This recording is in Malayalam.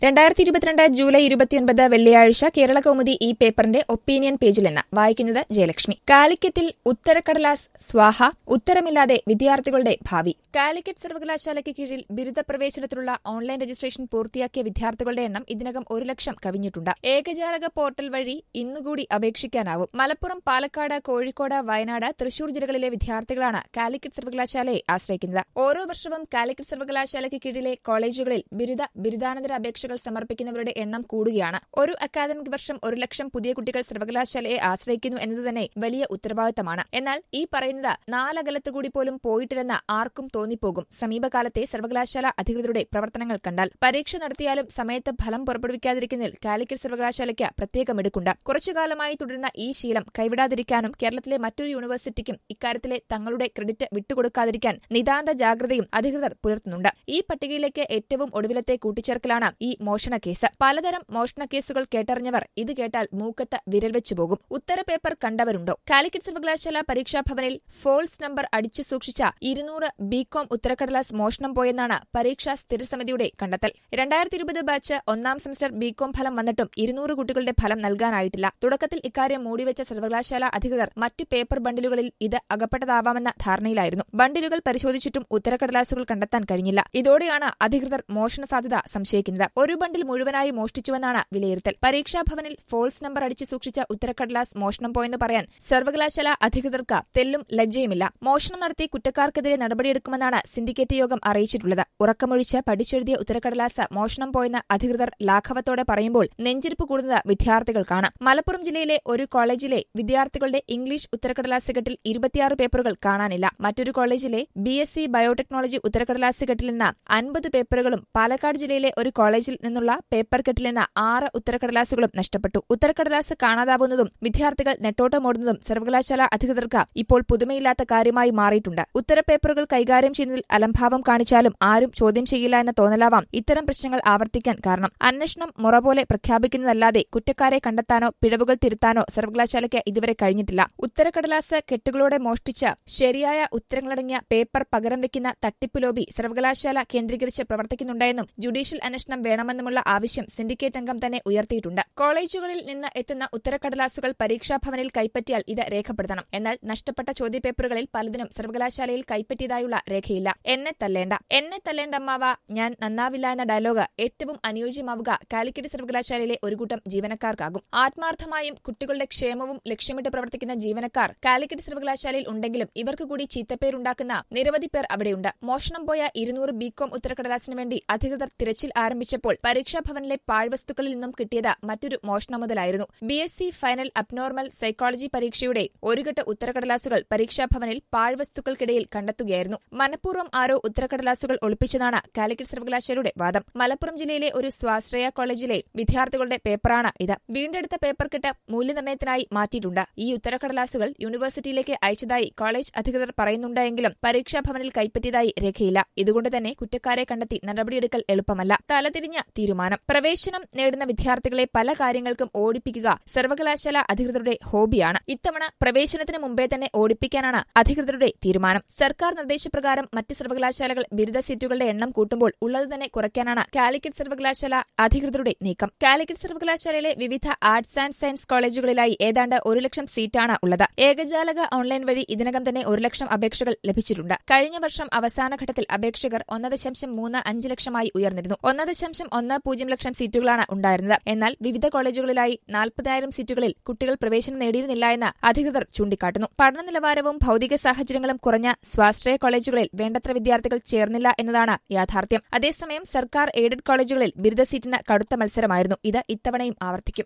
രണ്ടായിരത്തി ഇരുപത്തിരണ്ട് ജൂലൈ ഇരുപത്തിയൊൻപത് വെള്ളിയാഴ്ച കേരള കൗമുദി ഈ പേപ്പറിന്റെ ഒപ്പീനിയൻ പേജിൽ നിന്ന് വായിക്കുന്നത് ജയലക്ഷ്മി കാലിക്കറ്റിൽ ഉത്തരക്കടലാസ് സ്വാഹ ഉത്തരമില്ലാതെ വിദ്യാർത്ഥികളുടെ ഭാവി കാലിക്കറ്റ് സർവകലാശാലയ്ക്ക് കീഴിൽ ബിരുദ പ്രവേശനത്തിനുള്ള ഓൺലൈൻ രജിസ്ട്രേഷൻ പൂർത്തിയാക്കിയ വിദ്യാർത്ഥികളുടെ എണ്ണം ഇതിനകം ഒരു ലക്ഷം കവിഞ്ഞിട്ടുണ്ട് ഏകജാലക പോർട്ടൽ വഴി ഇന്നുകൂടി അപേക്ഷിക്കാനാവും മലപ്പുറം പാലക്കാട് കോഴിക്കോട് വയനാട് തൃശൂർ ജില്ലകളിലെ വിദ്യാർത്ഥികളാണ് കാലിക്കറ്റ് സർവകലാശാലയെ ആശ്രയിക്കുന്നത് ഓരോ വർഷവും കാലിക്കറ്റ് സർവകലാശാലയ്ക്ക് കീഴിലെ കോളേജുകളിൽ ബിരുദ ബിരുദാനന്തര അപേക്ഷകൾ സമർപ്പിക്കുന്നവരുടെ എണ്ണം കൂടുകയാണ് ഒരു അക്കാദമിക് വർഷം ഒരു ലക്ഷം പുതിയ കുട്ടികൾ സർവകലാശാലയെ ആശ്രയിക്കുന്നു എന്നത് തന്നെ വലിയ ഉത്തരവാദിത്തമാണ് എന്നാൽ ഈ പറയുന്നത് നാലകലത്തുകൂടി പോലും പോയിട്ടില്ലെന്ന് ആർക്കും തോന്നിപ്പോകും സമീപകാലത്തെ സർവകലാശാല അധികൃതരുടെ പ്രവർത്തനങ്ങൾ കണ്ടാൽ പരീക്ഷ നടത്തിയാലും സമയത്ത് ഫലം പുറപ്പെടുവിക്കാതിരിക്കുന്നതിൽ കാലിക്കറ്റ് സർവകലാശാലയ്ക്ക് പ്രത്യേകം എടുക്കുണ്ട് കുറച്ചുകാലമായി തുടരുന്ന ഈ ശീലം കൈവിടാതിരിക്കാനും കേരളത്തിലെ മറ്റൊരു യൂണിവേഴ്സിറ്റിക്കും ഇക്കാര്യത്തിലെ തങ്ങളുടെ ക്രെഡിറ്റ് വിട്ടുകൊടുക്കാതിരിക്കാൻ നിതാന്ത ജാഗ്രതയും അധികൃതർ പുലർത്തുന്നുണ്ട് ഈ പട്ടികയിലേക്ക് ഏറ്റവും ഒടുവിലത്തെ കൂട്ടിച്ചേർക്കലാണ് ഈ മോഷണ കേസ് പലതരം മോഷണ കേസുകൾ കേട്ടറിഞ്ഞവർ ഇത് കേട്ടാൽ മൂക്കത്ത് വിരൽ വെച്ചു പോകും ഉത്തര പേപ്പർ കണ്ടവരുണ്ടോ കാലിക്കറ്റ് സർവകലാശാല പരീക്ഷാഭവനിൽ ഫോൾസ് നമ്പർ അടിച്ചു സൂക്ഷിച്ച ഇരുന്നൂറ് ബികോം ഉത്തരക്കടലാസ് മോഷണം പോയെന്നാണ് പരീക്ഷാ സ്ഥിരസമിതിയുടെ കണ്ടെത്തൽ രണ്ടായിരത്തി ഇരുപത് ബാച്ച് ഒന്നാം സെമസ്റ്റർ ബികോം ഫലം വന്നിട്ടും ഇരുന്നൂറ് കുട്ടികളുടെ ഫലം നൽകാനായിട്ടില്ല തുടക്കത്തിൽ ഇക്കാര്യം മൂടിവെച്ച സർവകലാശാല അധികൃതർ മറ്റു പേപ്പർ ബണ്ടിലുകളിൽ ഇത് അകപ്പെട്ടതാവാമെന്ന ധാരണയിലായിരുന്നു ബണ്ടിലുകൾ പരിശോധിച്ചിട്ടും ഉത്തരക്കടലാസുകൾ കണ്ടെത്താൻ കഴിഞ്ഞില്ല ഇതോടെയാണ് അധികൃതർ മോഷണ സാധ്യത സംശയിക്കുന്നത് ഒരു ബണ്ടിൽ മുഴുവനായി മോഷ്ടിച്ചുവെന്നാണ് വിലയിരുത്തൽ പരീക്ഷാഭവനിൽ ഫോൾസ് നമ്പർ അടിച്ചു സൂക്ഷിച്ച ഉത്തരക്കടലാസ് മോഷണം പോയെന്ന് പറയാൻ സർവകലാശാല അധികൃതർക്ക് തെല്ലും ലജ്ജയുമില്ല മോഷണം നടത്തി കുറ്റക്കാർക്കെതിരെ നടപടിയെടുക്കുമെന്നാണ് സിൻഡിക്കേറ്റ് യോഗം അറിയിച്ചിട്ടുള്ളത് ഉറക്കമൊഴിച്ച് പഠിച്ചെഴുതിയ ഉത്തരക്കടലാസ് മോഷണം പോയെന്ന് അധികൃതർ ലാഘവത്തോടെ പറയുമ്പോൾ നെഞ്ചിരിപ്പ് കൂടുന്നത് വിദ്യാർത്ഥികൾക്കാണ് മലപ്പുറം ജില്ലയിലെ ഒരു കോളേജിലെ വിദ്യാർത്ഥികളുടെ ഇംഗ്ലീഷ് ഉത്തരക്കടലാസ് കെട്ടിൽ ഇരുപത്തിയാറ് പേപ്പറുകൾ കാണാനില്ല മറ്റൊരു കോളേജിലെ ബി എസ് സി ബയോടെക്നോളജി ഉത്തരക്കടലാസ് കെട്ടിൽ നിന്ന് അൻപത് പേപ്പറുകളും പാലക്കാട് ജില്ലയിലെ ഒരു കോളേജിൽ നിന്നുള്ള പേപ്പർ കെട്ടിൽ നിന്ന് ആറ് ഉത്തരക്കടലാസുകളും നഷ്ടപ്പെട്ടു ഉത്തരക്കടലാസ് കാണാതാവുന്നതും വിദ്യാർത്ഥികൾ നെട്ടോട്ടമോടുന്നതും സർവകലാശാല അധികൃതർക്ക് ഇപ്പോൾ പുതുമയില്ലാത്ത കാര്യമായി മാറിയിട്ടുണ്ട് ഉത്തരപേപ്പറുകൾ കൈകാര്യം ചെയ്യുന്നതിൽ അലംഭാവം കാണിച്ചാലും ആരും ചോദ്യം ചെയ്യില്ല എന്ന തോന്നലാവാം ഇത്തരം പ്രശ്നങ്ങൾ ആവർത്തിക്കാൻ കാരണം അന്വേഷണം മുറ പോലെ പ്രഖ്യാപിക്കുന്നതല്ലാതെ കുറ്റക്കാരെ കണ്ടെത്താനോ പിഴവുകൾ തിരുത്താനോ സർവകലാശാലയ്ക്ക് ഇതുവരെ കഴിഞ്ഞിട്ടില്ല ഉത്തരക്കടലാസ് കെട്ടുകളോടെ മോഷ്ടിച്ച് ശരിയായ ഉത്തരങ്ങളടങ്ങിയ പേപ്പർ പകരം വെക്കുന്ന തട്ടിപ്പ് ലോബി സർവകലാശാല കേന്ദ്രീകരിച്ച് പ്രവർത്തിക്കുന്നുണ്ടെന്നും ജുഡീഷ്യൽ അന്വേഷണം വേണമെന്നുമുള്ള ആവശ്യം സിൻഡിക്കേറ്റ് അംഗം തന്നെ ഉയർത്തിയിട്ടുണ്ട് കോളേജുകളിൽ നിന്ന് എത്തുന്ന ഉത്തരക്കടലാസുകൾ പരീക്ഷാഭവനിൽ കൈപ്പറ്റിയാൽ ഇത് രേഖപ്പെടുത്തണം എന്നാൽ നഷ്ടപ്പെട്ട ചോദ്യപേപ്പറുകളിൽ പലതിനും സർവകലാശാലയിൽ കൈപ്പറ്റിയതായുള്ള രേഖയില്ല എന്നെ തല്ലേണ്ട എന്നെ തല്ലേണ്ട അമ്മാവ ഞാൻ നന്നാവില്ല എന്ന ഡയലോഗ് ഏറ്റവും അനുയോജ്യമാവുക കാലിക്കറ്റ് സർവകലാശാലയിലെ ഒരു കൂട്ടം ജീവനക്കാർക്കാകും ആത്മാർത്ഥമായും കുട്ടികളുടെ ക്ഷേമവും ലക്ഷ്യമിട്ട് പ്രവർത്തിക്കുന്ന ജീവനക്കാർ കാലിക്കറ്റ് സർവകലാശാലയിൽ ഉണ്ടെങ്കിലും ഇവർക്ക് കൂടി ചീത്തപ്പേരുണ്ടാക്കുന്ന നിരവധി പേർ അവിടെയുണ്ട് മോഷണം പോയ ഇരുന്നൂറ് ബികോം ഉത്തരക്കടലാസിന് വേണ്ടി അധികൃതർ തിരച്ചിൽ ആരംഭിച്ചപ്പോൾ പരീക്ഷാഭവനിലെ പാഴ്വസ്തുക്കളിൽ നിന്നും കിട്ടിയത് മറ്റൊരു മോഷണം മുതലായിരുന്നു B S C final abnormal psychology പരീക്ഷയുടെ ഒരുകെട്ട് ഉത്തരക്കടലാസുകൾ പരീക്ഷാഭവനിൽ പാഴ്വസ്തുക്കൾക്കിടയിൽ കണ്ടെത്തുകയായിരുന്നു മനഃപൂർവ്വം ആരോ ഉത്തരക്കടലാസുകൾ ഒളിപ്പിച്ചതാണ് കാലിക്കറ്റ് സർവകലാശാലയുടെ വാദം മലപ്പുറം ജില്ലയിലെ ഒരു സ്വാശ്രയ കോളേജിലെ വിദ്യാർത്ഥികളുടെ പേപ്പറാണ് ഇത് വീണ്ടെടുത്ത പേപ്പർ കെട്ട് മൂല്യനിർണ്ണയത്തിനായി മാറ്റിയിട്ടുണ്ട് ഈ ഉത്തരക്കടലാസുകൾ യൂണിവേഴ്സിറ്റിയിലേക്ക് അയച്ചതായി കോളേജ് അധികൃതർ പറയുന്നുണ്ടെങ്കിലും പരീക്ഷാഭവനിൽ കൈപ്പറ്റിയതായി രേഖയില്ല ഇതുകൊണ്ട് തന്നെ കുറ്റക്കാരെ കണ്ടെത്തി നടപടിയെടുക്കൽ എളുപ്പമല്ല തലതിരിഞ്ഞ തീരുമാനം പ്രവേശനം നേടുന്ന വിദ്യാർത്ഥികളെ പല കാര്യങ്ങൾക്കും ഓടിപ്പിക്കുക സർവകലാശാല അധികൃതരുടെ ഹോബിയാണ് ഇത്തവണ പ്രവേശനത്തിന് മുമ്പേ തന്നെ ഓടിപ്പിക്കാനാണ് അധികൃതരുടെ തീരുമാനം സർക്കാർ നിർദ്ദേശപ്രകാരം മറ്റ് സർവകലാശാലകൾ ബിരുദ സീറ്റുകളുടെ എണ്ണം കൂട്ടുമ്പോൾ ഉള്ളത് തന്നെ കുറയ്ക്കാനാണ് കാലിക്കറ്റ് സർവകലാശാല അധികൃതരുടെ നീക്കം കാലിക്കറ്റ് സർവകലാശാലയിലെ വിവിധ ആർട്സ് ആൻഡ് സയൻസ് കോളേജുകളിലായി ഏതാണ്ട് ഒരു ലക്ഷം സീറ്റാണ് ഉള്ളത് ഏകജാലക ഓൺലൈൻ വഴി ഇതിനകം തന്നെ ഒരു ലക്ഷം അപേക്ഷകൾ ലഭിച്ചിട്ടുണ്ട് കഴിഞ്ഞ വർഷം അവസാന ഘട്ടത്തിൽ അപേക്ഷകർ ഒന്ന് ദശാംശം മൂന്ന് അഞ്ച് ലക്ഷമായി ഉയർന്നിരുന്നു ഒന്ന് ദശാംശം ഒന്ന് പൂജ്യം ലക്ഷം സീറ്റുകളാണ് ഉണ്ടായിരുന്നത് എന്നാൽ വിവിധ കോളേജുകളിലായി നാൽപ്പതിനായിരം സീറ്റുകളിൽ കുട്ടികൾ പ്രവേശനം നേടിയിരുന്നില്ല എന്ന് അധികൃതർ ചൂണ്ടിക്കാട്ടുന്നു പഠന നിലവാരവും ഭൌതിക സാഹചര്യങ്ങളും കുറഞ്ഞ സ്വാശ്രയ കോളേജുകളിൽ വേണ്ടത്ര വിദ്യാർത്ഥികൾ ചേർന്നില്ല എന്നതാണ് യാഥാർത്ഥ്യം അതേസമയം സർക്കാർ എയ്ഡഡ് കോളേജുകളിൽ ബിരുദ സീറ്റിന് കടുത്ത മത്സരമായിരുന്നു ഇത് ഇത്തവണയും ആവർത്തിക്കും